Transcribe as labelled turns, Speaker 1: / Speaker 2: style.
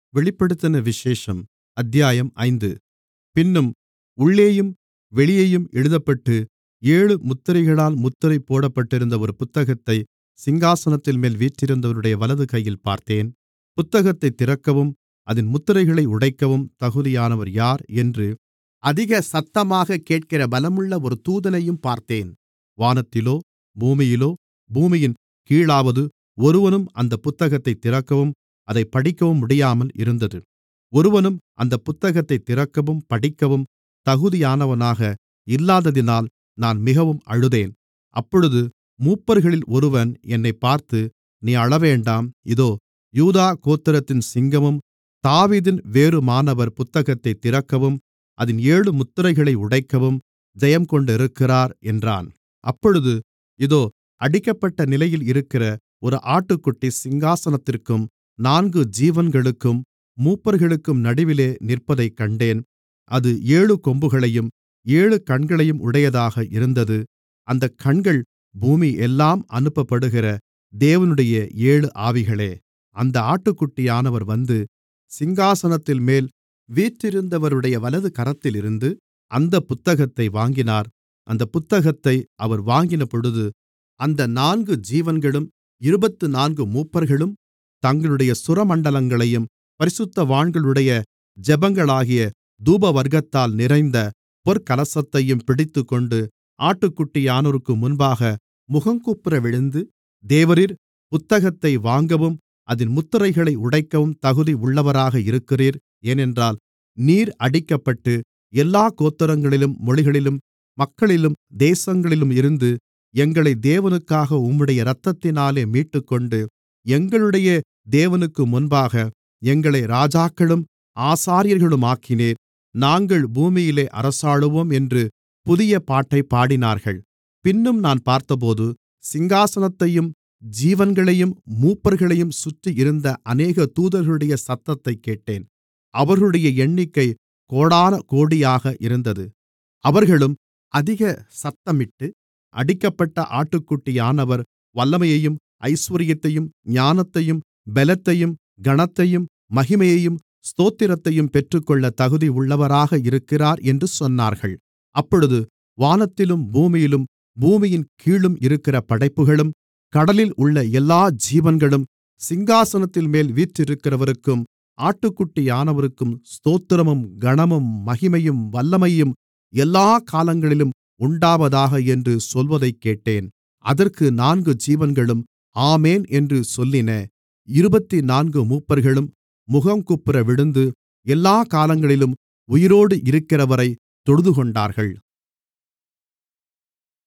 Speaker 1: வெளிப்படுத்தின விசேஷம் அத்தியாயம் ஐந்து பின்னும் உள்ளேயும் வெளியேயும் எழுதப்பட்டு ஏழு முத்திரைகளால் முத்திரை போடப்பட்டிருந்த ஒரு புத்தகத்தை சிங்காசனத்தின்மேல் வீற்றிருந்தவருடைய வலது கையில் பார்த்தேன் புத்தகத்தைத் திறக்கவும் அதின் முத்திரைகளை உடைக்கவும் தகுதியானவர் யார் என்று அதிக சத்தமாகக் கேட்கிற பலமுள்ள ஒரு தூதனையும் பார்த்தேன் வானத்திலோ பூமியிலோ பூமியின் கீழாவது ஒருவனும் அந்தப் புத்தகத்தைத் திறக்கவும் அதைப் படிக்கவும் முடியாமல் இருந்தது ஒருவனும் அந்தப் புத்தகத்தைத் திறக்கவும் படிக்கவும் தகுதியானவனாக இல்லாததினால் நான் மிகவும் அழுதேன் அப்பொழுது மூப்பர்களில் ஒருவன் என்னைப் பார்த்து நீ அழவேண்டாம் இதோ யூதா கோத்திரத்தின் சிங்கமும் தாவீதின் வேருமானவர் புத்தகத்தைத் திறக்கவும் அதின் ஏழு முத்திரைகளை உடைக்கவும் ஜெயங்கொண்டிருக்கிறார் என்றான் அப்பொழுது இதோ அடிக்கப்பட்ட நிலையில் இருக்கிற ஒரு ஆட்டுக்குட்டி சிங்காசனத்திற்கும் நான்கு ஜீவன்களுக்கும் மூப்பர்களுக்கும் நடுவிலே நிற்பதைக் கண்டேன் அது ஏழு கொம்புகளையும் ஏழு கண்களையும் உடையதாக இருந்தது அந்தக் கண்கள் பூமியெல்லாம் அனுப்பப்படுகிற தேவனுடைய ஏழு ஆவிகளே அந்த ஆட்டுக்குட்டியானவர் வந்து சிங்காசனத்தின்மேல் வீற்றிருந்தவருடைய வலது கரத்திலிருந்து அந்தப் புத்தகத்தை வாங்கினார் அந்தப் புத்தகத்தை அவர் வாங்கினபொழுது அந்த நான்கு ஜீவன்களும் இருபத்துநான்கு மூப்பர்களும் தங்களுடைய சுரமண்டலங்களையும் பரிசுத்தவான்களுடைய ஜெபங்களாகிய தூபவர்க்கத்தால் நிறைந்த பொற்கலசத்தையும் பிடித்துக்கொண்டு ஆட்டுக்குட்டியானவருக்கு முன்பாக முகங்குப்புற விழுந்து தேவரீர் புத்தகத்தை வாங்கவும் அதின் முத்திரைகளை உடைக்கவும் தகுதி உள்ளவராக இருக்கிறீர் ஏனென்றால் நீர் அடிக்கப்பட்டு எல்லாக் கோத்திரங்களிலும் மொழிகளிலும் மக்களிலும் தேசங்களிலும் இருந்து எங்களை தேவனுக்காக உம்முடைய இரத்தத்தினாலே மீட்டுக்கொண்டு எங்களுடைய தேவனுக்கு முன்பாக எங்களை ராஜாக்களும் ஆசாரியர்களுமாக்கினீர் நாங்கள் பூமியிலே அரசாளுவோம் என்று புதிய பாட்டைப் பாடினார்கள் பின்னும் நான் பார்த்தபோது சிங்காசனத்தையும் ஜீவன்களையும் மூப்பர்களையும் சுற்றியிருந்த அநேக தூதர்களுடைய சத்தத்தைக் கேட்டேன் அவர்களுடைய எண்ணிக்கை கோடானகோடியாக இருந்தது அவர்களும் அதிக சத்தமிட்டு அடிக்கப்பட்ட ஆட்டுக்குட்டியானவர் வல்லமையையும் ஐசுவரியத்தையும் ஞானத்தையும் பெலத்தையும் கனத்தையும் மகிமையையும் ஸ்தோத்திரத்தையும் பெற்றுக்கொள்ள தகுதி உள்ளவராக இருக்கிறார் என்று சொன்னார்கள் அப்பொழுது வானத்திலும் பூமியிலும் பூமியின் கீழும் இருக்கிற படைப்புகளும் கடலில் உள்ள எல்லா ஜீவன்களும் சிங்காசனத்தின்மேல் வீற்றிருக்கிறவருக்கும் ஆட்டுக்குட்டியானவருக்கும் ஸ்தோத்திரமும் கனமும் மகிமையும் வல்லமையும் எல்லாக் காலங்களிலும் உண்டாவதாக என்று சொல்வதைக் கேட்டேன் அதற்கு நான்கு ஜீவன்களும் ஆமென் என்று சொல்லின இருபத்துநான்கு மூப்பர்களும் முகங்குப்புற விழுந்து எல்லாக் காலங்களிலும் உயிரோடு இருக்கிறவரை தொழுதுகொண்டார்கள்